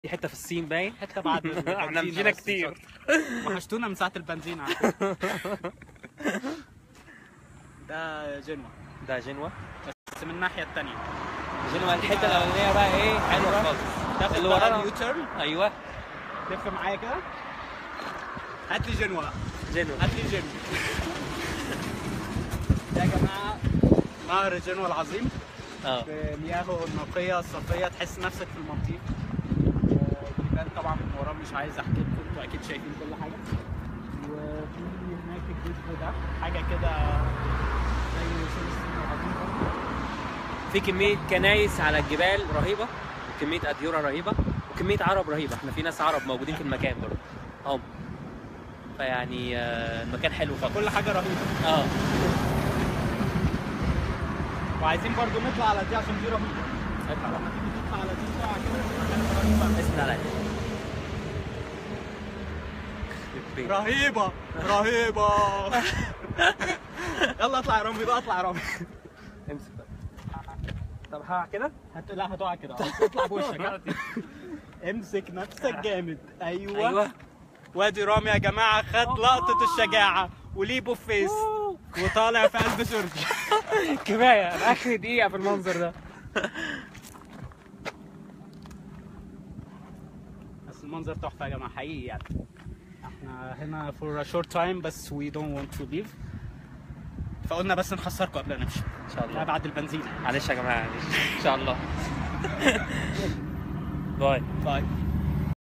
في حته في الصين باين حته بعد احنا البنزينة مشينا بس مش كتير أكتر. وحشتونا من ساعه البنزين على فكرة. ده جنوة ده جنوة بس من الناحيه الثانيه جنوة الحته الاولانيه بقى ايه حلوه خالص تاخد اللي بقى ورانا اليوتيرن ايوه لف معايا كده هات لي جنوة بقى جنوة هات لي جنوة ده يا جماعه نهر جنوة العظيم اه بمياهه النقيه الصافيه تحس نفسك في المالديف آه، جبال طبعا من وراه مش عايز احكي لكم انتوا اكيد شايفين كل حاجه وفي هناك الجزء ده حاجه كده زي سور الصين العظيم برضه. في كميه كنايس على الجبال رهيبه وكميه اديره رهيبه وكميه عرب رهيبه احنا في ناس عرب موجودين في المكان برضه اه فيعني آه، المكان حلو خالص كل حاجه رهيبه اه وعايزين برضو نطلع على دي عشان دي رهيبه اطلع بقى. لما تيجي تطلع على دي بسرعه كده مكان رهيبة. اسند عليا رهيبه رهيبه يلا اطلع يا رامي بقى اطلع يا رامي امسك بقى طب ها كده هت... لا هتقع كده اطلع بوشك ها. امسك نفسك جامد ايوه, ايوه وادي رامي يا جماعه خد لقطه الشجاعه وليبو فيس وطالع في قلب تركيا كفايه أنا اخر دقيقه في المنظر ده بس المنظر تحفه يا جماعه حقيقي يعني احنا هنا for a short time بس we don't want to leave فقلنا بس نخسركم قبل ما نمشي ان شاء لا الله بعد البنزين معلش يا جماعه معلش ان شاء الله باي باي